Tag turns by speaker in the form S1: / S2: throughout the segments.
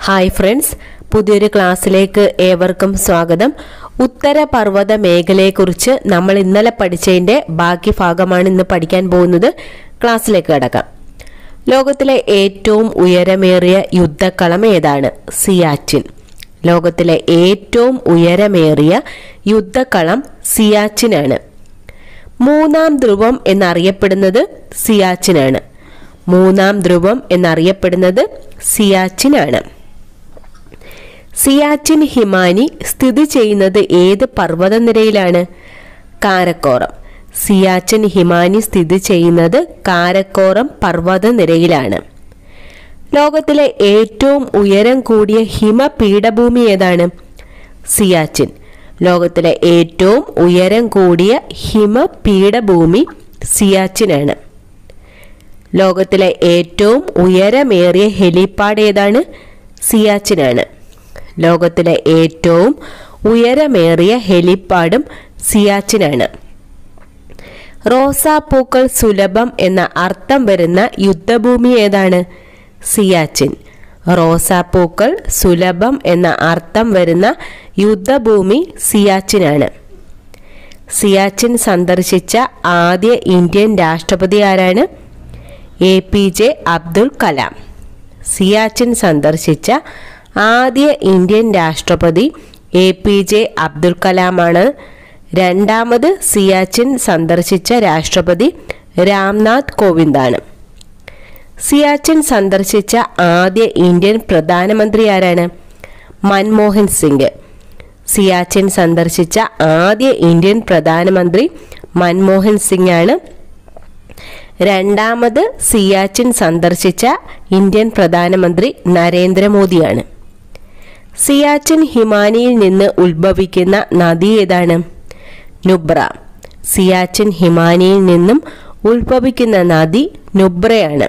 S1: hi friends പുതിയൊരു ക്ലാസ്സിലേക്ക് ഏവർക്കും സ്വാഗതം ഉത്തരപർവ്വത മേഖലയെക്കുറിച്ച് നമ്മൾ ഇന്നലെ പഠിച്ചതിൻ്റെ ബാക്കി ഭാഗമാണ് ഇന്ന് പഠിക്കാൻ പോകുന്നത് ക്ലാസ്സിലേക്ക് കടക്കാം ലോകത്തിലെ ഏറ്റവും ഉയരമേറിയ യുദ്ധക്കളം ഏതാണ് സിയാച്ചിൻ ലോകത്തിലെ ഏറ്റവും ഉയരമേറിയ യുദ്ധക്കളം സിയാച്ചിനാണ് മൂന്നാം ധ്രുവം എന്നറിയപ്പെടുന്നത് സിയാച്ചിനാണ് മൂന്നാം ധ്രുവം എന്നറിയപ്പെടുന്നത് സിയാച്ചിനാണ് സിയാച്ചിൻ ഹിമാനി സ്ഥിതി ചെയ്യുന്നത് ഏത് പർവ്വതനിരയിലാണ് കാരക്കോറം സിയാച്ചിൻ ഹിമാനി സ്ഥിതി ചെയ്യുന്നത് കാരക്കോറം പർവ്വതനിരയിലാണ് ലോകത്തിലെ ഏറ്റവും ഉയരം കൂടിയ ഹിമപീഠഭൂമി ഏതാണ് സിയാച്ചിൻ ലോകത്തിലെ ഏറ്റവും ഉയരം കൂടിയ ഹിമപീഠഭൂമി സിയാച്ചിനാണ് ലോകത്തിലെ ഏറ്റവും ഉയരമേറിയ ഹെലിപ്പാഡ് ഏതാണ് സിയാച്ചിനാണ് ലോകത്തിലെ ഏറ്റവും ഉയരമേറിയ ഹെലിപ്പാഡും സിയാച്ചിനാണ് റോസാപ്പൂക്കൾ സുലഭം എന്ന അർത്ഥം വരുന്ന യുദ്ധഭൂമി ഏതാണ് സിയാച്ചിൻ റോസാപ്പൂക്കൾ സുലഭം എന്ന അർത്ഥം വരുന്ന യുദ്ധഭൂമി സിയാച്ചിനാണ് സിയാച്ചിൻ സന്ദർശിച്ച ആദ്യ ഇന്ത്യൻ രാഷ്ട്രപതി ആരാണ് A P J Abdul Kalam Siachen സന്ദർശിച്ച ആദ്യ ഇന്ത്യൻ രാഷ്ട്രപതി എ പി ജെ അബ്ദുൽ കലാമാണ് രണ്ടാമത് സിയാച്ചിൻ സന്ദർശിച്ച രാഷ്ട്രപതി രാംനാഥ് കോവിന്ദാണ് സിയാച്ചിൻ സന്ദർശിച്ച ആദ്യ ഇന്ത്യൻ പ്രധാനമന്ത്രി ആരാണ് മൻമോഹൻ സിംഗ് സിയാച്ചിൻ സന്ദർശിച്ച ആദ്യ ഇന്ത്യൻ പ്രധാനമന്ത്രി മൻമോഹൻ സിംഗ് ആണ് രണ്ടാമത് സിയാച്ചിൻ സന്ദർശിച്ച ഇന്ത്യൻ പ്രധാനമന്ത്രി നരേന്ദ്രമോദിയാണ് സിയാച്ചിൻ ഹിമാനിയിൽ നിന്ന് ഉത്ഭവിക്കുന്ന നദി ഏതാണ് നുബ്ര സിയാച്ചിൻ ഹിമാനിയിൽ നിന്നും ഉത്ഭവിക്കുന്ന നദി നുബ്രയാണ്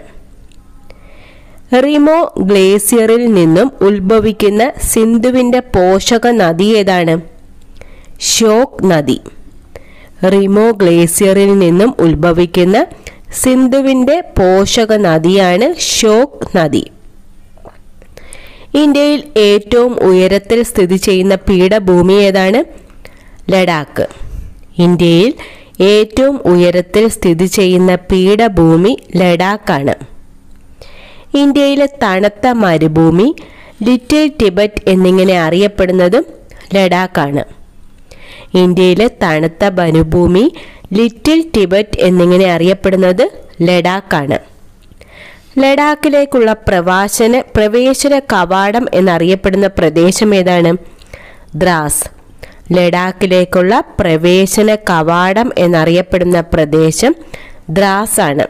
S1: റിമോ ഗ്ലേസിയറിൽ നിന്നും ഉത്ഭവിക്കുന്ന സിന്ധുവിൻ്റെ പോഷക നദി ഏതാണ് ഷോക്ക് നദി റിമോ ഗ്ലേസിയറിൽ നിന്നും ഉത്ഭവിക്കുന്ന സിന്ധുവിൻ്റെ പോഷക നദിയാണ് ഷോക്ക് നദി ഇന്ത്യയിൽ ഏറ്റവും ഉയരത്തിൽ സ്ഥിതി ചെയ്യുന്ന പീഠഭൂമി ഏതാണ് ലഡാക്ക് ഇന്ത്യയിൽ ഏറ്റവും ഉയരത്തിൽ സ്ഥിതി ചെയ്യുന്ന പീഠഭൂമി ലഡാക്കാണ് ഇന്ത്യയിലെ തണുത്ത മരുഭൂമി ലിറ്റിൽ ടിബറ്റ് എന്നിങ്ങനെ അറിയപ്പെടുന്നതും ലഡാക്കാണ് ഇന്ത്യയിലെ തണുത്ത മരുഭൂമി ലിറ്റിൽ ടിബറ്റ് എന്നിങ്ങനെ അറിയപ്പെടുന്നത് ലഡാക്കാണ് ലഡാക്കിലേക്കുള്ള പ്രവാസന പ്രവേശന കവാടം എന്നറിയപ്പെടുന്ന പ്രദേശം ഏതാണ് ദ്രാസ് ലഡാക്കിലേക്കുള്ള പ്രവേശന കവാടം എന്നറിയപ്പെടുന്ന പ്രദേശം ദ്രാസ് ആണ്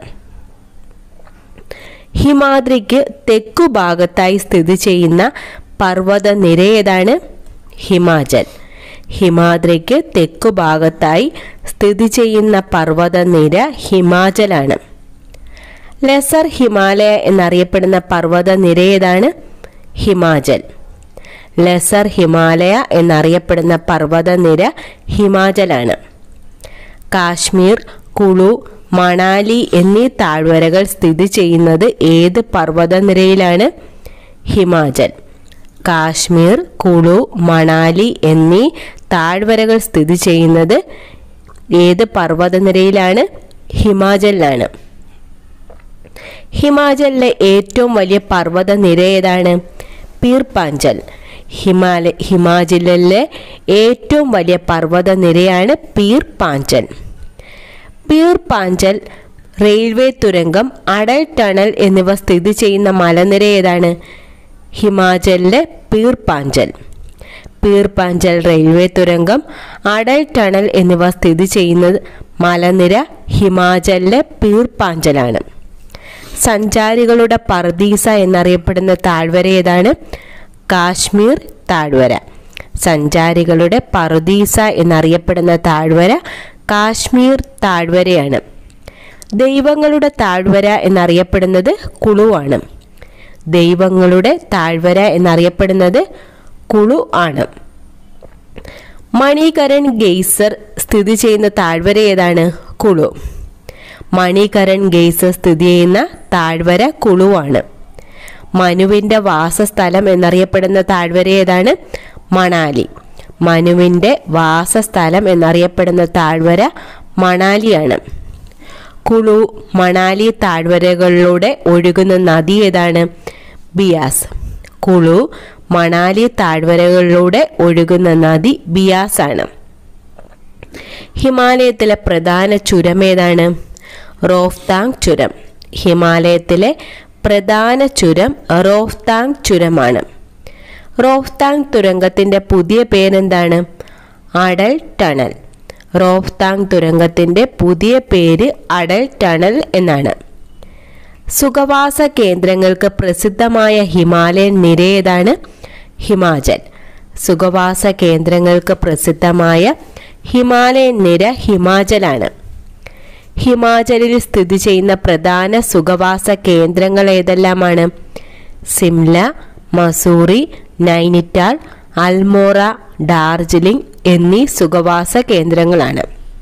S1: ഹിമാദ്രിക്ക് തെക്കു ഭാഗത്തായി സ്ഥിതി ചെയ്യുന്ന പർവ്വത നിര ഏതാണ് ഹിമാചൽ ഹിമാദ്രിക്ക് തെക്കു ഭാഗത്തായി സ്ഥിതി ചെയ്യുന്ന പർവ്വത നിര ഹിമാചലാണ് ലെസർ ഹിമാലയ എന്നറിയപ്പെടുന്ന പർവ്വത നിര ഏതാണ് ഹിമാചൽ ലെസർ ഹിമാലയ എന്നറിയപ്പെടുന്ന പർവ്വത നിര ഹിമാചലാണ് കാശ്മീർ കുളു മണാലി എന്നീ താഴ്വരകൾ സ്ഥിതി ചെയ്യുന്നത് ഏത് പർവ്വതനിരയിലാണ് ഹിമാചൽ കാശ്മീർ കുളു മണാലി എന്നീ താഴ്വരകൾ സ്ഥിതി ചെയ്യുന്നത് ഏത് പർവ്വതനിരയിലാണ് ഹിമാചലിലാണ് ഹിമാചലിലെ ഏറ്റവും വലിയ പർവ്വതനിര ഏതാണ് പീർപ്പാഞ്ചൽ ഹിമാലയ ഹിമാചലിലെ ഏറ്റവും വലിയ പർവ്വതനിരയാണ് പീർ പാഞ്ചൽ പീർ പാഞ്ചൽ റെയിൽവേ തുരങ്കം അടൽ ടണൽ എന്നിവ സ്ഥിതി ചെയ്യുന്ന മലനിര ഏതാണ് ഹിമാചലിലെ പീർ പാഞ്ചൽ പീർ പാഞ്ചൽ റെയിൽവേ തുരങ്കം അടൽ ടണൽ എന്നിവ സ്ഥിതി ചെയ്യുന്നത് മലനിര ഹിമാചലിലെ പീർ പാഞ്ചലാണ് സഞ്ചാരികളുടെ പർദീസ എന്നറിയപ്പെടുന്ന താഴ്വര ഏതാണ് കാശ്മീർ താഴ്വര സഞ്ചാരികളുടെ പറുദീസ എന്നറിയപ്പെടുന്ന താഴ്വര കാശ്മീർ താഴ്വരയാണ് ദൈവങ്ങളുടെ താഴ്വര എന്നറിയപ്പെടുന്നത് കുളുവാണ് ദൈവങ്ങളുടെ താഴ്വര എന്നറിയപ്പെടുന്നത് കുളു ആണ് മണികരൺ ഗെയ്സർ സ്ഥിതി ചെയ്യുന്ന താഴ്വര ഏതാണ് കുളു മണികരൺ ഗെയ്സർ സ്ഥിതി ചെയ്യുന്ന താഴ്വര കുളുവാണ് മനുവിൻ്റെ വാസസ്ഥലം എന്നറിയപ്പെടുന്ന താഴ്വര ഏതാണ് മണാലി മനുവിൻ്റെ വാസസ്ഥലം എന്നറിയപ്പെടുന്ന താഴ്വര മണാലിയാണ് കുളു മണാലി താഴ്വരകളിലൂടെ ഒഴുകുന്ന നദി ഏതാണ് ബിയാസ് കുളു മണാലി താഴ്വരകളിലൂടെ ഒഴുകുന്ന നദി ബിയാസ് ആണ് ഹിമാലയത്തിലെ പ്രധാന ചുരം ഏതാണ് റോഫ്താങ് ചുരം ഹിമാലയത്തിലെ പ്രധാന ചുരം റോഫ്താങ് ചുരമാണ് റോഫ്താങ് തുരങ്കത്തിൻ്റെ പുതിയ പേരെന്താണ് അടൽ ടണൽ റോഫ്താങ് തുരങ്കത്തിൻ്റെ പുതിയ പേര് അടൽ ടണൽ എന്നാണ് സുഖവാസ കേന്ദ്രങ്ങൾക്ക് പ്രസിദ്ധമായ ഹിമാലയൻ നിര ഏതാണ് ഹിമാചൽ സുഖവാസ കേന്ദ്രങ്ങൾക്ക് പ്രസിദ്ധമായ ഹിമാലയൻ നിര ഹിമാചലാണ് ഹിമാചലിൽ സ്ഥിതി ചെയ്യുന്ന പ്രധാന സുഖവാസ കേന്ദ്രങ്ങൾ ഏതെല്ലാമാണ് സിംല മസൂറി നൈനിറ്റാൾ അൽമോറ ഡാർജിലിംഗ് എന്നീ സുഖവാസ കേന്ദ്രങ്ങളാണ്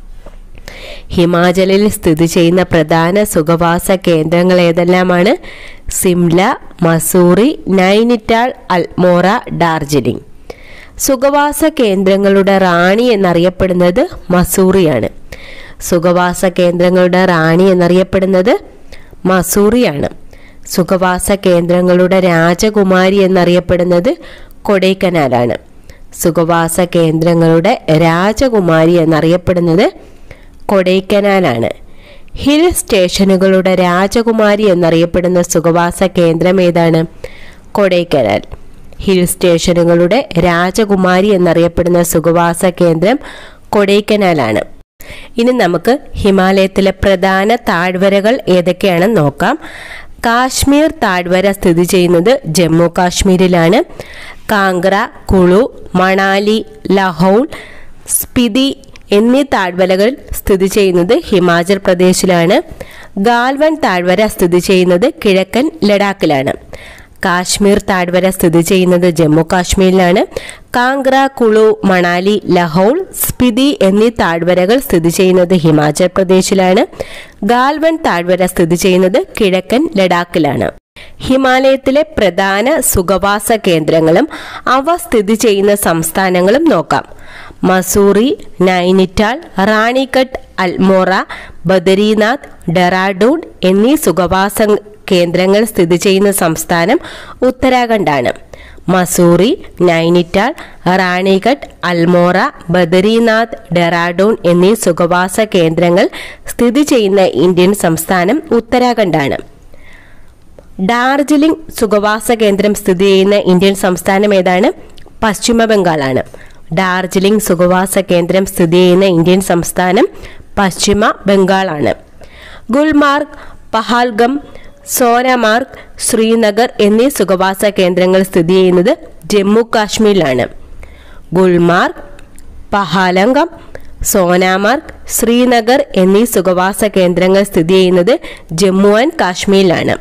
S1: ഹിമാചലിൽ സ്ഥിതി ചെയ്യുന്ന പ്രധാന സുഖവാസ കേന്ദ്രങ്ങൾ ഏതെല്ലാമാണ് സിംല മസൂറി നൈനിറ്റാൾ അൽമോറ ഡാർജിലിംഗ് സുഖവാസ കേന്ദ്രങ്ങളുടെ റാണി എന്നറിയപ്പെടുന്നത് മസൂറിയാണ് സുഖവാസ കേന്ദ്രങ്ങളുടെ റാണി എന്നറിയപ്പെടുന്നത് മസൂറിയാണ് സുഖവാസ കേന്ദ്രങ്ങളുടെ രാജകുമാരി എന്നറിയപ്പെടുന്നത് കൊടൈക്കനാലാണ് സുഖവാസ കേന്ദ്രങ്ങളുടെ രാജകുമാരി എന്നറിയപ്പെടുന്നത് കൊടൈക്കനാലാണ് ഹിൽ സ്റ്റേഷനുകളുടെ രാജകുമാരി എന്നറിയപ്പെടുന്ന സുഖവാസ കേന്ദ്രം ഏതാണ് കൊടൈക്കനാൽ ഹിൽ സ്റ്റേഷനുകളുടെ രാജകുമാരി എന്നറിയപ്പെടുന്ന സുഖവാസ കേന്ദ്രം കൊടൈക്കനാലാണ് ഇനി നമുക്ക് ഹിമാലയത്തിലെ പ്രധാന താഴ്വരകൾ ഏതൊക്കെയാണെന്ന് നോക്കാം കാശ്മീർ താഴ്വര സ്ഥിതി ചെയ്യുന്നത് ജമ്മു കാശ്മീരിലാണ് കാങ്ക്ര കുളു മണാലി ലഹൗൾ സ്പിതി എന്നീ താഴ്വരകൾ സ്ഥിതി ചെയ്യുന്നത് ഹിമാചൽ പ്രദേശിലാണ് ഗാൽവൻ താഴ്വര സ്ഥിതി ചെയ്യുന്നത് കിഴക്കൻ ലഡാക്കിലാണ് കാശ്മീർ താഴ്വര സ്ഥിതി ചെയ്യുന്നത് ജമ്മു കാശ്മീരിലാണ് കാങ്ക്ര കുളു മണാലി ലഹൗൾ സ്പിതി എന്നീ താഴ്വരകൾ സ്ഥിതി ചെയ്യുന്നത് ഹിമാചൽ പ്രദേശിലാണ് ഗാൽവൻ താഴ്വര സ്ഥിതി ചെയ്യുന്നത് കിഴക്കൻ ലഡാക്കിലാണ് ഹിമാലയത്തിലെ പ്രധാന സുഖവാസ കേന്ദ്രങ്ങളും അവ സ്ഥിതി ചെയ്യുന്ന സംസ്ഥാനങ്ങളും നോക്കാം മസൂറി നൈനിറ്റാൾ റാണിക്കട്ട് അൽമോറ ബദരീനാഥ് ഡെറാഡൂൺ എന്നീ സുഖവാസ കേന്ദ്രങ്ങൾ സ്ഥിതി ചെയ്യുന്ന സംസ്ഥാനം ഉത്തരാഖണ്ഡാണ് മസൂറി നൈനിറ്റാൾ റാണിഘട്ട് അൽമോറ ബദരീനാഥ് ഡെറാഡൂൺ എന്നീ സുഖവാസ കേന്ദ്രങ്ങൾ സ്ഥിതി ചെയ്യുന്ന ഇന്ത്യൻ സംസ്ഥാനം ഉത്തരാഖണ്ഡാണ് ഡാർജിലിംഗ് സുഖവാസ കേന്ദ്രം സ്ഥിതി ചെയ്യുന്ന ഇന്ത്യൻ സംസ്ഥാനം ഏതാണ് പശ്ചിമ ബംഗാളാണ് ഡാർജിലിംഗ് സുഖവാസ കേന്ദ്രം സ്ഥിതി ചെയ്യുന്ന ഇന്ത്യൻ സംസ്ഥാനം പശ്ചിമ ബംഗാളാണ് ഗുൽമാർഗ് പഹാൽഗം സോനമാർഗ് ശ്രീനഗർ എന്നീ സുഖവാസ കേന്ദ്രങ്ങൾ സ്ഥിതി ചെയ്യുന്നത് ജമ്മു കാശ്മീരിലാണ് ഗുൽമാർഗ് പഹാലംഗം സോനാമാർഗ് ശ്രീനഗർ എന്നീ സുഖവാസ കേന്ദ്രങ്ങൾ സ്ഥിതി ചെയ്യുന്നത് ജമ്മു ആൻഡ് കാശ്മീരിലാണ്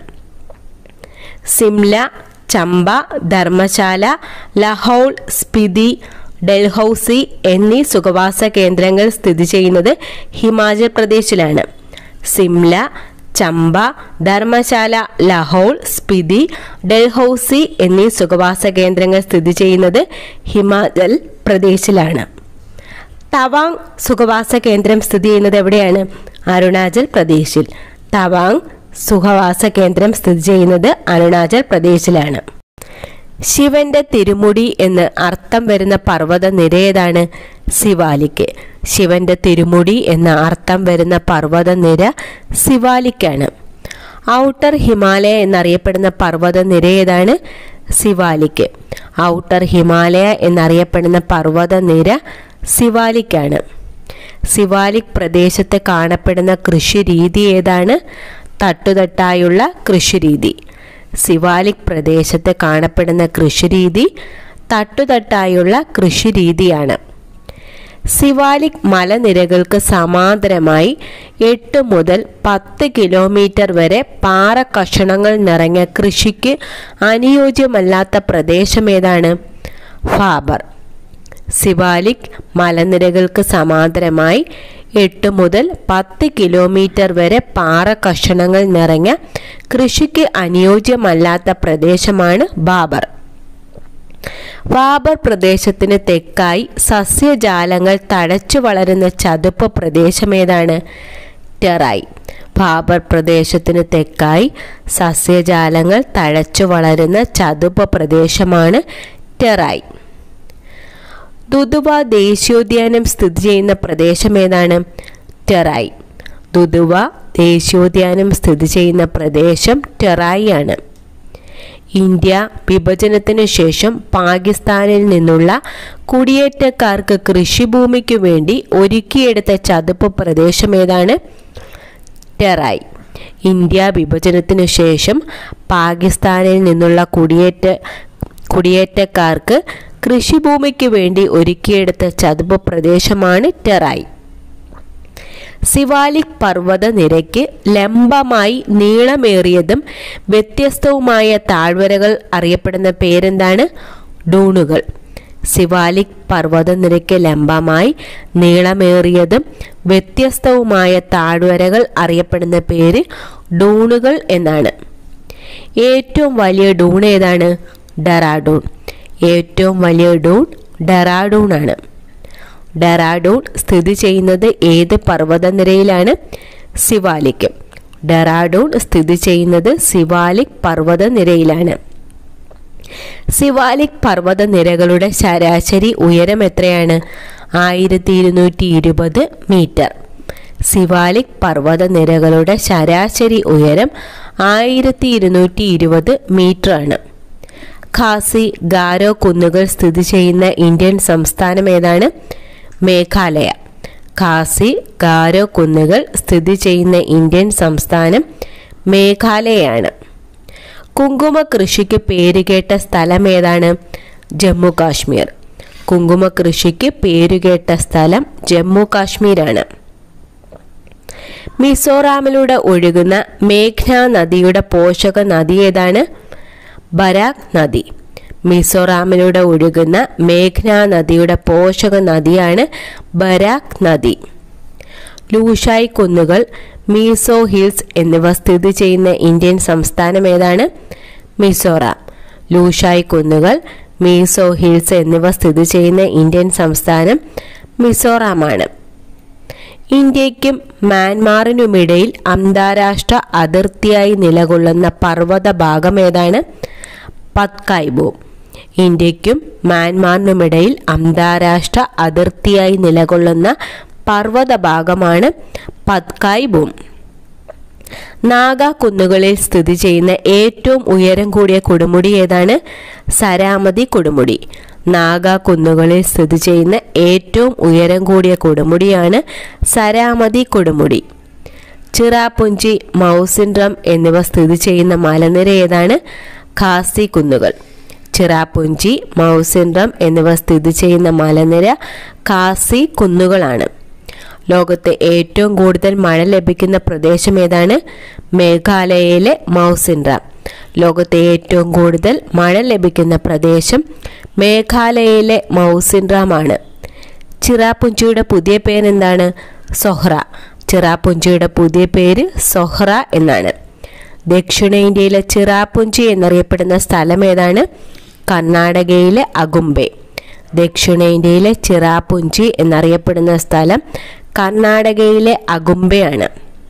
S1: സിംല ചമ്പ ധർമ്മശാല ലഹൗൾ സ്പിതി ഡൽഹൌസി എന്നീ സുഖവാസ കേന്ദ്രങ്ങൾ സ്ഥിതി ചെയ്യുന്നത് ഹിമാചൽ പ്രദേശിലാണ് സിംല ചമ്പ ധർമ്മശാല ലഹൗൾ സ്പിതി ഡൽഹൌസി എന്നീ സുഖവാസ കേന്ദ്രങ്ങൾ സ്ഥിതി ചെയ്യുന്നത് ഹിമാചൽ പ്രദേശിലാണ് തവാങ് സുഖവാസ കേന്ദ്രം സ്ഥിതി ചെയ്യുന്നത് എവിടെയാണ് അരുണാചൽ പ്രദേശിൽ തവാങ് സുഖവാസ കേന്ദ്രം സ്ഥിതി ചെയ്യുന്നത് അരുണാചൽ പ്രദേശിലാണ് ശിവന്റെ തിരുമുടി എന്ന് അർത്ഥം വരുന്ന പർവ്വത നിര ഏതാണ് സിവാലിക്ക് ശിവന്റെ തിരുമുടി എന്ന അർത്ഥം വരുന്ന പർവ്വത നിര സിവാലിക്കാണ് ഔട്ടർ ഹിമാലയ എന്നറിയപ്പെടുന്ന പർവ്വത നിര ഏതാണ് സിവാലിക്ക് ഔട്ടർ ഹിമാലയ എന്നറിയപ്പെടുന്ന പർവ്വത നിര സിവാലിക്കാണ് സിവാലിക് പ്രദേശത്ത് കാണപ്പെടുന്ന കൃഷി രീതി ഏതാണ് തട്ടുതട്ടായുള്ള കൃഷിരീതി സിവാലിക് പ്രദേശത്ത് കാണപ്പെടുന്ന കൃഷിരീതി തട്ടുതട്ടായുള്ള കൃഷിരീതിയാണ് സിവാലിക് മലനിരകൾക്ക് സമാന്തരമായി എട്ട് മുതൽ പത്ത് കിലോമീറ്റർ വരെ പാറ കഷണങ്ങൾ നിറഞ്ഞ കൃഷിക്ക് അനുയോജ്യമല്ലാത്ത പ്രദേശം ഏതാണ് ഫാബർ സിവാലിക് മലനിരകൾക്ക് സമാന്തരമായി എട്ട് മുതൽ പത്ത് കിലോമീറ്റർ വരെ പാറ കഷണങ്ങൾ നിറഞ്ഞ കൃഷിക്ക് അനുയോജ്യമല്ലാത്ത പ്രദേശമാണ് ബാബർ വാബർ പ്രദേശത്തിന് തെക്കായി സസ്യജാലങ്ങൾ തഴച്ചു വളരുന്ന ചതുപ്പ് പ്രദേശമേതാണ് ടെറായി ബാബർ പ്രദേശത്തിന് തെക്കായി സസ്യജാലങ്ങൾ തഴച്ചു വളരുന്ന ചതുപ്പ് പ്രദേശമാണ് ടെറായി ദുദുവ ദേശീയോദ്യാനം സ്ഥിതി ചെയ്യുന്ന പ്രദേശം ഏതാണ് ടെറായി ദുദുവ ദേശീയോദ്യാനം സ്ഥിതി ചെയ്യുന്ന പ്രദേശം ടെറായി ആണ് ഇന്ത്യ വിഭജനത്തിന് ശേഷം പാകിസ്ഥാനിൽ നിന്നുള്ള കുടിയേറ്റക്കാർക്ക് കൃഷിഭൂമിക്കു വേണ്ടി ഒരുക്കിയെടുത്ത ചതുപ്പ് പ്രദേശം ഏതാണ് ടെറായി ഇന്ത്യ വിഭജനത്തിന് ശേഷം പാകിസ്ഥാനിൽ നിന്നുള്ള കുടിയേറ്റ കുടിയേറ്റക്കാർക്ക് കൃഷിഭൂമിക്ക് വേണ്ടി ഒരുക്കിയെടുത്ത ചതുപ്പ് പ്രദേശമാണ് ടെറായി സിവാലിക് പർവ്വത നിരയ്ക്ക് ലംബമായി നീളമേറിയതും വ്യത്യസ്തവുമായ താഴ്വരകൾ അറിയപ്പെടുന്ന പേരെന്താണ് ഡൂണുകൾ സിവാലിക് പർവ്വതനിരയ്ക്ക് ലംബമായി നീളമേറിയതും വ്യത്യസ്തവുമായ താഴ്വരകൾ അറിയപ്പെടുന്ന പേര് ഡൂണുകൾ എന്നാണ് ഏറ്റവും വലിയ ഡൂൺ ഏതാണ് ഡെറാഡൂൺ ഏറ്റവും വലിയ ഡൂൺ ഡെറാഡൂൺ ആണ് ഡെറാഡൂൺ സ്ഥിതി ചെയ്യുന്നത് ഏത് പർവ്വതനിരയിലാണ് സിവാലിക് ഡെറാഡൂൺ സ്ഥിതി ചെയ്യുന്നത് സിവാലിക് പർവ്വതനിരയിലാണ് സിവാലിക് പർവ്വതനിരകളുടെ ശരാശരി ഉയരം എത്രയാണ് ആയിരത്തി ഇരുന്നൂറ്റി ഇരുപത് മീറ്റർ സിവാലിക് പർവ്വതനിരകളുടെ ശരാശരി ഉയരം ആയിരത്തി ഇരുന്നൂറ്റി ഇരുപത് മീറ്റർ ആണ് ഖാസി ഗാരോ കുന്നുകൾ സ്ഥിതി ചെയ്യുന്ന ഇന്ത്യൻ സംസ്ഥാനം ഏതാണ് മേഘാലയ ഖാസി ഗാരോ കുന്നുകൾ സ്ഥിതി ചെയ്യുന്ന ഇന്ത്യൻ സംസ്ഥാനം മേഘാലയയാണ് കുങ്കുമ കൃഷിക്ക് പേരുകേട്ട സ്ഥലം ഏതാണ് ജമ്മു കാശ്മീർ കുങ്കുമ കൃഷിക്ക് പേരുകേട്ട സ്ഥലം ജമ്മു കാശ്മീരാണ് മിസോറാമിലൂടെ ഒഴുകുന്ന മേഘ്ന നദിയുടെ പോഷക നദി ഏതാണ് ബരാക് നദി മിസോറാമിലൂടെ ഒഴുകുന്ന മേഘ്ന നദിയുടെ പോഷക നദിയാണ് ബരാക് നദി ലൂഷായ് കുന്നുകൾ മീസോ ഹിൽസ് എന്നിവ സ്ഥിതി ചെയ്യുന്ന ഇന്ത്യൻ സംസ്ഥാനം ഏതാണ് മിസോറാം ലൂഷായ് കുന്നുകൾ മീസോ ഹിൽസ് എന്നിവ സ്ഥിതി ചെയ്യുന്ന ഇന്ത്യൻ സംസ്ഥാനം മിസോറാമാണ് ഇന്ത്യയ്ക്കും മ്യാൻമാറിനുമിടയിൽ അന്താരാഷ്ട്ര അതിർത്തിയായി നിലകൊള്ളുന്ന പർവ്വത ഭാഗം ഏതാണ് പത്കായ്ബൂം ഇന്ത്യയ്ക്കും മ്യാൻമാറിനുമിടയിൽ അന്താരാഷ്ട്ര അതിർത്തിയായി നിലകൊള്ളുന്ന പർവ്വത ഭാഗമാണ് പത്കായ് ഭൂം നാഗ കുന്നുകളിൽ സ്ഥിതി ചെയ്യുന്ന ഏറ്റവും ഉയരം കൂടിയ കൊടുമുടി ഏതാണ് സരാമതി കൊടുമുടി നാഗ കുന്നുകളിൽ സ്ഥിതി ചെയ്യുന്ന ഏറ്റവും ഉയരം കൂടിയ കൊടുമുടിയാണ് സരാമതി കൊടുമുടി ചിറാപുഞ്ചി മൗസിൻഡ്രം എന്നിവ സ്ഥിതി ചെയ്യുന്ന മലനിര ഏതാണ് ഖാസി കുന്നുകൾ ചിറാപുഞ്ചി മൗസിൻഡ്രം എന്നിവ സ്ഥിതി ചെയ്യുന്ന മലനിര ഖാസി കുന്നുകളാണ് ലോകത്തെ ഏറ്റവും കൂടുതൽ മഴ ലഭിക്കുന്ന പ്രദേശം ഏതാണ് മേഘാലയയിലെ മൗസിൻഡ്രം ലോകത്തെ ഏറ്റവും കൂടുതൽ മഴ ലഭിക്കുന്ന പ്രദേശം മേഘാലയയിലെ മൗസിൻഡ്രാമാണ് ചിറാപുഞ്ചിയുടെ പുതിയ പേരെന്താണ് സൊഹ്റ ചിറാപുഞ്ചിയുടെ പുതിയ പേര് സൊഹ്റ എന്നാണ് ദക്ഷിണേന്ത്യയിലെ ചിറാപുഞ്ചി എന്നറിയപ്പെടുന്ന സ്ഥലം ഏതാണ് കർണാടകയിലെ അഗുംബെ ദക്ഷിണേന്ത്യയിലെ ചിറാപുഞ്ചി എന്നറിയപ്പെടുന്ന സ്ഥലം കർണാടകയിലെ അഗുംബയാണ്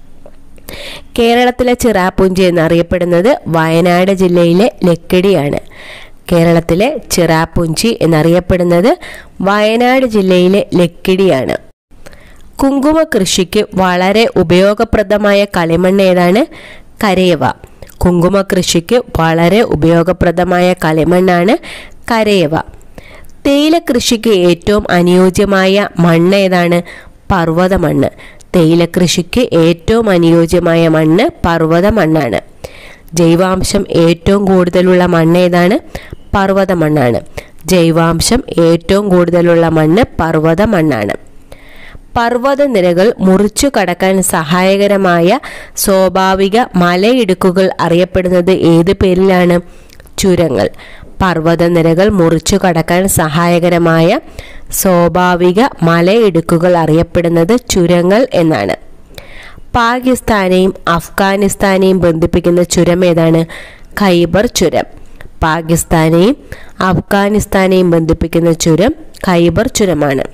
S1: കേരളത്തിലെ ചിറാപുഞ്ചി എന്നറിയപ്പെടുന്നത് വയനാട് ജില്ലയിലെ ലക്കിടിയാണ് കേരളത്തിലെ ചിറാപുഞ്ചി എന്നറിയപ്പെടുന്നത് വയനാട് ജില്ലയിലെ ലക്കിടിയാണ് കുങ്കുമ കൃഷിക്ക് വളരെ ഉപയോഗപ്രദമായ കളിമണ്ണ് ഏതാണ് കരയവ കുങ്കുമ കൃഷിക്ക് വളരെ ഉപയോഗപ്രദമായ കളിമണ്ണാണ് കരയവ തേയില കൃഷിക്ക് ഏറ്റവും അനുയോജ്യമായ മണ്ണ് ഏതാണ് പർവ്വത മണ്ണ് തേയില കൃഷിക്ക് ഏറ്റവും അനുയോജ്യമായ മണ്ണ് പർവ്വത മണ്ണാണ് ജൈവാംശം ഏറ്റവും കൂടുതലുള്ള മണ്ണ് ഏതാണ് പർവ്വത മണ്ണാണ് ജൈവാംശം ഏറ്റവും കൂടുതലുള്ള മണ്ണ് പർവ്വത മണ്ണാണ് പർവ്വതനിരകൾ മുറിച്ചു കടക്കാൻ സഹായകരമായ സ്വാഭാവിക മലയിടുക്കുകൾ അറിയപ്പെടുന്നത് ഏത് പേരിലാണ് ചുരങ്ങൾ പർവ്വതനിരകൾ മുറിച്ചു കടക്കാൻ സഹായകരമായ സ്വാഭാവിക മലയിടുക്കുകൾ അറിയപ്പെടുന്നത് ചുരങ്ങൾ എന്നാണ് പാകിസ്ഥാനെയും അഫ്ഗാനിസ്ഥാനെയും ബന്ധിപ്പിക്കുന്ന ചുരം ഏതാണ് ഖൈബർ ചുരം പാകിസ്ഥാനെയും അഫ്ഗാനിസ്ഥാനെയും ബന്ധിപ്പിക്കുന്ന ചുരം ഖൈബർ ചുരമാണ്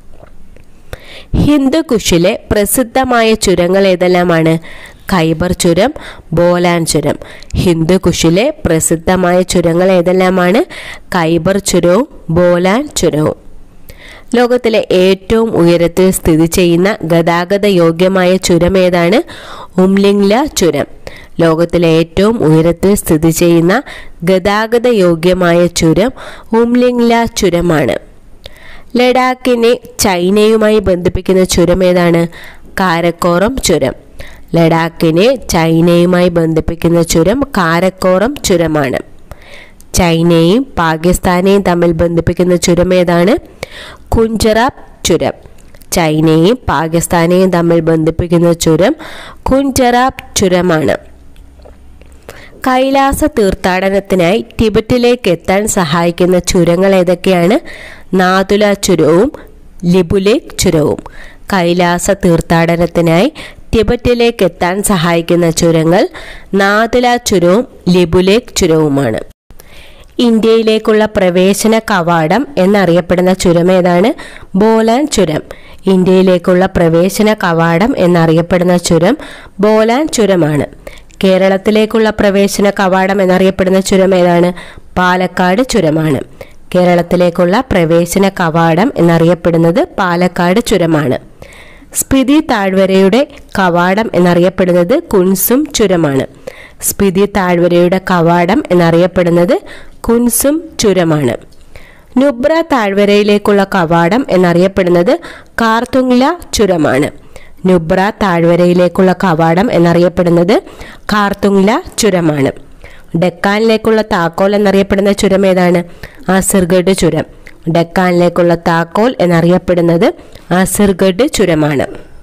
S1: ഹിന്ദുകുഷിലെ പ്രസിദ്ധമായ ചുരങ്ങൾ ഏതെല്ലാമാണ് ഖൈബർ ചുരം ബോലാൻ ചുരം ഹിന്ദുകുഷിലെ പ്രസിദ്ധമായ ചുരങ്ങൾ ഏതെല്ലാമാണ് ഖൈബർ ചുരവും ബോലാൻ ചുരവും ലോകത്തിലെ ഏറ്റവും ഉയരത്തിൽ സ്ഥിതി ചെയ്യുന്ന ഗതാഗത യോഗ്യമായ ചുരം ഏതാണ് ഉംലിംഗ്ല ചുരം ലോകത്തിലെ ഏറ്റവും ഉയരത്തിൽ സ്ഥിതി ചെയ്യുന്ന ഗതാഗത യോഗ്യമായ ചുരം ഉംലിംഗ്ല ചുരമാണ് ലഡാക്കിനെ ചൈനയുമായി ബന്ധിപ്പിക്കുന്ന ചുരം ഏതാണ് കാരക്കോറം ചുരം ലഡാക്കിനെ ചൈനയുമായി ബന്ധിപ്പിക്കുന്ന ചുരം കാരക്കോറം ചുരമാണ് ചൈനയും പാകിസ്ഥാനെയും തമ്മിൽ ബന്ധിപ്പിക്കുന്ന ചുരം ഏതാണ് കുഞ്ചറാബ് ചുരം ചൈനയും പാകിസ്ഥാനെയും തമ്മിൽ ബന്ധിപ്പിക്കുന്ന ചുരം കുഞ്ചറാബ് ചുരമാണ് കൈലാസ തീർത്ഥാടനത്തിനായി ടിബറ്റിലേക്ക് എത്താൻ സഹായിക്കുന്ന ചുരങ്ങൾ ഏതൊക്കെയാണ് നാതുല ചുരവും ലിബുലേക് ചുരവും കൈലാസ തീർത്ഥാടനത്തിനായി ടിബറ്റിലേക്ക് എത്താൻ സഹായിക്കുന്ന ചുരങ്ങൾ നാതുല ചുരവും ലിബുലേക് ചുരവുമാണ് ഇന്ത്യയിലേക്കുള്ള പ്രവേശന കവാടം എന്നറിയപ്പെടുന്ന ചുരം ഏതാണ് ബോലാൻ ചുരം ഇന്ത്യയിലേക്കുള്ള പ്രവേശന കവാടം എന്നറിയപ്പെടുന്ന ചുരം ബോലാൻ ചുരമാണ് കേരളത്തിലേക്കുള്ള പ്രവേശന കവാടം എന്നറിയപ്പെടുന്ന ചുരം ഏതാണ് പാലക്കാട് ചുരമാണ് കേരളത്തിലേക്കുള്ള പ്രവേശന കവാടം എന്നറിയപ്പെടുന്നത് പാലക്കാട് ചുരമാണ് സ്പിതി താഴ്വരയുടെ കവാടം എന്നറിയപ്പെടുന്നത് കുൻസും ചുരമാണ് സ്പിതി താഴ്വരയുടെ കവാടം എന്നറിയപ്പെടുന്നത് കുൻസും ചുരമാണ് നുബ്ര താഴ്വരയിലേക്കുള്ള കവാടം എന്നറിയപ്പെടുന്നത് കാർത്തുങ്ല ചുരമാണ് നുബ്ര താഴ്വരയിലേക്കുള്ള കവാടം എന്നറിയപ്പെടുന്നത് കാർത്തുങ്ല ചുരമാണ് ഡെക്കാനിലേക്കുള്ള താക്കോൽ എന്നറിയപ്പെടുന്ന ചുരം ഏതാണ് ആസിർഗഡ് ചുരം ഡെക്കാനിലേക്കുള്ള താക്കോൽ എന്നറിയപ്പെടുന്നത് ആസിർഗഡ് ചുരമാണ്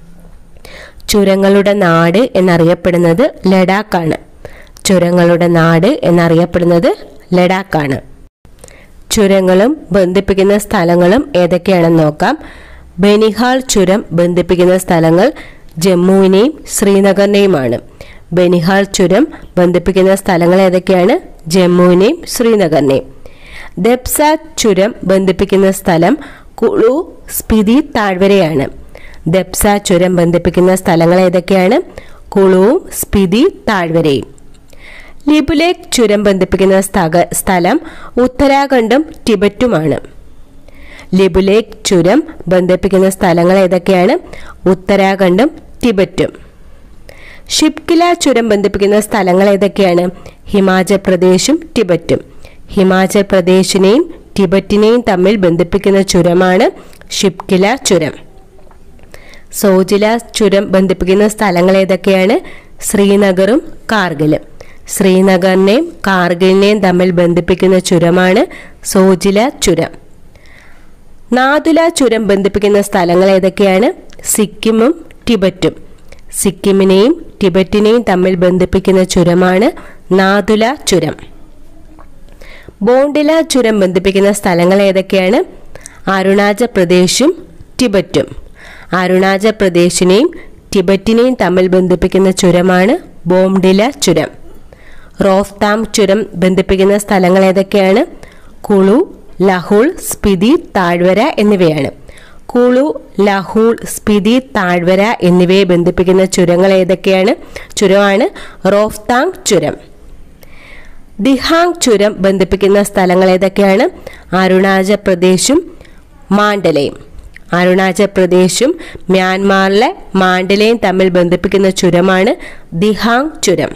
S1: ചുരങ്ങളുടെ നാട് എന്നറിയപ്പെടുന്നത് ലഡാക്കാണ് ചുരങ്ങളുടെ നാട് എന്നറിയപ്പെടുന്നത് ലഡാക്കാണ് ചുരങ്ങളും ബന്ധിപ്പിക്കുന്ന സ്ഥലങ്ങളും ഏതൊക്കെയാണെന്ന് നോക്കാം ബനിഹാൾ ചുരം ബന്ധിപ്പിക്കുന്ന സ്ഥലങ്ങൾ ജമ്മുവിനെയും ശ്രീനഗറിനെയുമാണ് ബനിഹാൾ ചുരം ബന്ധിപ്പിക്കുന്ന സ്ഥലങ്ങൾ ഏതൊക്കെയാണ് ജമ്മുവിനെയും ശ്രീനഗറിനെയും ദബ്സ ചുരം ബന്ധിപ്പിക്കുന്ന സ്ഥലം കുളു സ്പിതി താഴ്വരയാണ് ദബ്സ ചുരം ബന്ധിപ്പിക്കുന്ന സ്ഥലങ്ങൾ ഏതൊക്കെയാണ് കുളുവും സ്പിതി താഴ്വരയും ലിബുലേക് ചുരം ബന്ധിപ്പിക്കുന്ന സ്ഥക സ്ഥലം ഉത്തരാഖണ്ഡും ടിബറ്റുമാണ് ലിബുലേക് ചുരം ബന്ധിപ്പിക്കുന്ന സ്ഥലങ്ങൾ ഏതൊക്കെയാണ് ഉത്തരാഖണ്ഡും ടിബറ്റും ഷിപ്കില ചുരം ബന്ധിപ്പിക്കുന്ന സ്ഥലങ്ങൾ ഏതൊക്കെയാണ് ഹിമാചൽ പ്രദേശും ടിബറ്റും ഹിമാചൽ പ്രദേശിനെയും ടിബറ്റിനെയും തമ്മിൽ ബന്ധിപ്പിക്കുന്ന ചുരമാണ് ഷിപ്കില ചുരം സോജില ചുരം ബന്ധിപ്പിക്കുന്ന സ്ഥലങ്ങൾ ഏതൊക്കെയാണ് ശ്രീനഗറും കാർഗിലും ശ്രീനഗറിനെയും കാർഗിലിനെയും തമ്മിൽ ബന്ധിപ്പിക്കുന്ന ചുരമാണ് സോജില ചുരം നാതുല ചുരം ബന്ധിപ്പിക്കുന്ന സ്ഥലങ്ങൾ ഏതൊക്കെയാണ് സിക്കിമും ടിബറ്റും സിക്കിമിനെയും ടിബറ്റിനെയും തമ്മിൽ ബന്ധിപ്പിക്കുന്ന ചുരമാണ് നാതുല ചുരം ബോണ്ടില ചുരം ബന്ധിപ്പിക്കുന്ന സ്ഥലങ്ങൾ ഏതൊക്കെയാണ് അരുണാചൽ പ്രദേശും ടിബറ്റും അരുണാചൽ പ്രദേശിനെയും ടിബറ്റിനെയും തമ്മിൽ ബന്ധിപ്പിക്കുന്ന ചുരമാണ് ബോംഡില ചുരം റോഫ്താം ചുരം ബന്ധിപ്പിക്കുന്ന സ്ഥലങ്ങൾ ഏതൊക്കെയാണ് കുളു ലഹുൾ സ്പിതി താഴ്വര എന്നിവയാണ് കുളു ലഹുൾ സ്പിതി താഴ്വര എന്നിവയെ ബന്ധിപ്പിക്കുന്ന ചുരങ്ങൾ ഏതൊക്കെയാണ് ചുരമാണ് റോഫ്താങ് ചുരം ദിഹാങ് ചുരം ബന്ധിപ്പിക്കുന്ന സ്ഥലങ്ങൾ ഏതൊക്കെയാണ് അരുണാചൽ പ്രദേശും മാണ്ഡലയും അരുണാചൽ പ്രദേശും മ്യാൻമാറിലെ മാണ്ഡലയും തമ്മിൽ ബന്ധിപ്പിക്കുന്ന ചുരമാണ് ദിഹാങ് ചുരം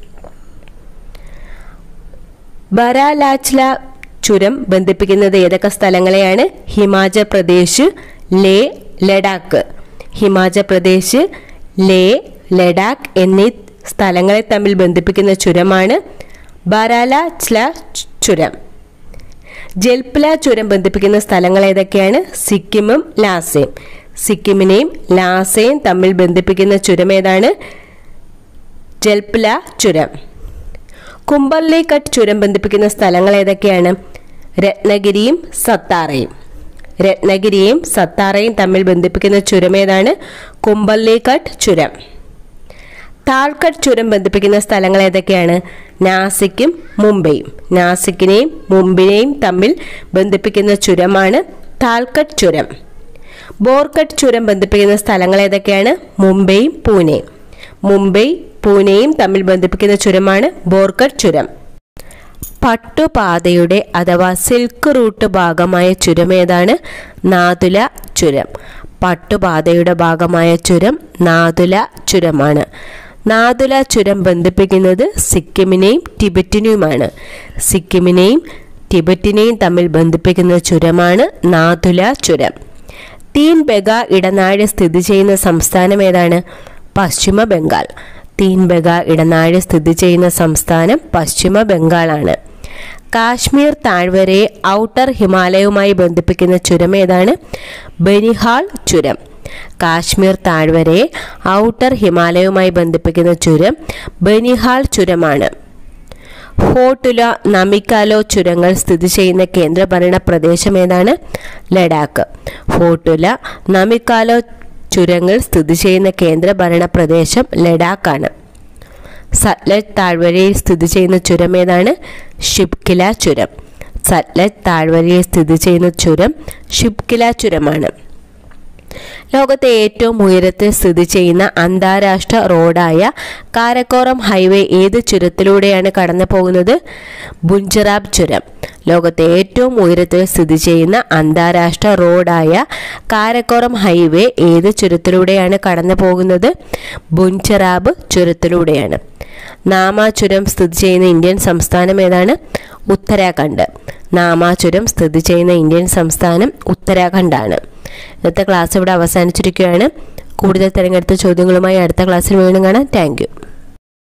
S1: ബരാലാച്ല ചുരം ബന്ധിപ്പിക്കുന്നത് ഏതൊക്കെ സ്ഥലങ്ങളെയാണ് ഹിമാചൽ പ്രദേശ് ലേ ലഡാക്ക് ഹിമാചൽ പ്രദേശ് ലേ ലഡാക്ക് എന്നീ സ്ഥലങ്ങളെ തമ്മിൽ ബന്ധിപ്പിക്കുന്ന ചുരമാണ് ബരാലാച്ല ചുരം ജൽപ്ല ചുരം ബന്ധിപ്പിക്കുന്ന സ്ഥലങ്ങൾ ഏതൊക്കെയാണ് സിക്കിമും ലാസയും സിക്കിമിനെയും ലാസയും തമ്മിൽ ബന്ധിപ്പിക്കുന്ന ചുരം ഏതാണ് ജൽപ്ല ചുരം കുംബർലി കട്ട് ചുരം ബന്ധിപ്പിക്കുന്ന സ്ഥലങ്ങൾ ഏതൊക്കെയാണ് രത്നഗിരിയും സത്താറയും രത്നഗിരിയും സത്താറയും തമ്മിൽ ബന്ധിപ്പിക്കുന്ന ചുരം ഏതാണ് കുംബർലി കട്ട് ചുരം താൾക്കട്ട് ചുരം ബന്ധിപ്പിക്കുന്ന സ്ഥലങ്ങൾ ഏതൊക്കെയാണ് നാസിക്കും മുംബൈയും നാസിക്കിനെയും മുംബൈയെയും തമ്മിൽ ബന്ധിപ്പിക്കുന്ന ചുരമാണ് താൽക്കട്ട് ചുരം ബോർക്കട്ട് ചുരം ബന്ധിപ്പിക്കുന്ന സ്ഥലങ്ങൾ ഏതൊക്കെയാണ് മുംബൈയും പൂനെയും മുംബൈ പൂനെയും തമ്മിൽ ബന്ധിപ്പിക്കുന്ന ചുരമാണ് ബോർക്കട്ട് ചുരം പട്ടുപാതയുടെ അഥവാ സിൽക്ക് റൂട്ട് ഭാഗമായ ചുരം ഏതാണ് നാതുല ചുരം പട്ടുപാതയുടെ ഭാഗമായ ചുരം നാതുല ചുരമാണ് നാതുല ചുരം ബന്ധിപ്പിക്കുന്നത് സിക്കിമിനെയും ടിബറ്റിനെയുമാണ് സിക്കിമിനെയും ടിബറ്റിനെയും തമ്മിൽ ബന്ധിപ്പിക്കുന്ന ചുരമാണ് നാതുല ചുരം തീൻ ബെഗ ഇടനാഴി സ്ഥിതി ചെയ്യുന്ന സംസ്ഥാനം ഏതാണ് പശ്ചിമ ബംഗാൾ തീൻ ബെഗ ഇടനാഴി സ്ഥിതി ചെയ്യുന്ന സംസ്ഥാനം പശ്ചിമ ബംഗാളാണ് കാശ്മീർ താഴ്വരയെ ഔട്ടർ ഹിമാലയവുമായി ബന്ധിപ്പിക്കുന്ന ചുരം ഏതാണ് ബനിഹാൾ ചുരം കാശ്മീർ താഴ്വരയെ ഔട്ടർ ഹിമാലയവുമായി ബന്ധിപ്പിക്കുന്ന ചുരം ബനിഹാൾ ചുരമാണ് ഫോട്ടുല നമിക്കാലോ ചുരങ്ങൾ സ്ഥിതി ചെയ്യുന്ന കേന്ദ്രഭരണ പ്രദേശം ഏതാണ് ലഡാക്ക് ഫോട്ടുല നമിക്കാലോ ചുരങ്ങൾ സ്ഥിതി ചെയ്യുന്ന കേന്ദ്രഭരണ പ്രദേശം ലഡാക്കാണ് സത്ലജ് താഴ്വരയിൽ സ്ഥിതി ചെയ്യുന്ന ചുരം ഏതാണ് ഷിബ്കില ചുരം സത്ലജ് താഴ്വരയിൽ സ്ഥിതി ചെയ്യുന്ന ചുരം ഷിബ്കില ചുരമാണ് ലോകത്തെ ഏറ്റവും ഉയരത്തിൽ സ്ഥിതി ചെയ്യുന്ന അന്താരാഷ്ട്ര റോഡായ കാരക്കോറം ഹൈവേ ഏത് ചുരത്തിലൂടെയാണ് കടന്നു പോകുന്നത് ബുഞ്ചറാബ് ചുരം ലോകത്തെ ഏറ്റവും ഉയരത്തിൽ സ്ഥിതി ചെയ്യുന്ന അന്താരാഷ്ട്ര റോഡായ കാരക്കോറം ഹൈവേ ഏത് ചുരത്തിലൂടെയാണ് കടന്നു പോകുന്നത് ബുഞ്ചറാബ് ചുരത്തിലൂടെയാണ് നാമ ചുരം സ്ഥിതി ചെയ്യുന്ന ഇന്ത്യൻ സംസ്ഥാനം ഏതാണ് ഉത്തരാഖണ്ഡ് നാമ ചുരം സ്ഥിതി ചെയ്യുന്ന ഇന്ത്യൻ സംസ്ഥാനം ഉത്തരാഖണ്ഡാണ് ഇന്നത്തെ ക്ലാസ് ഇവിടെ അവസാനിച്ചിരിക്കുകയാണ് കൂടുതൽ തിരഞ്ഞെടുത്ത ചോദ്യങ്ങളുമായി അടുത്ത ക്ലാസ്സിൽ വീണ്ടും കാണാം താങ്ക്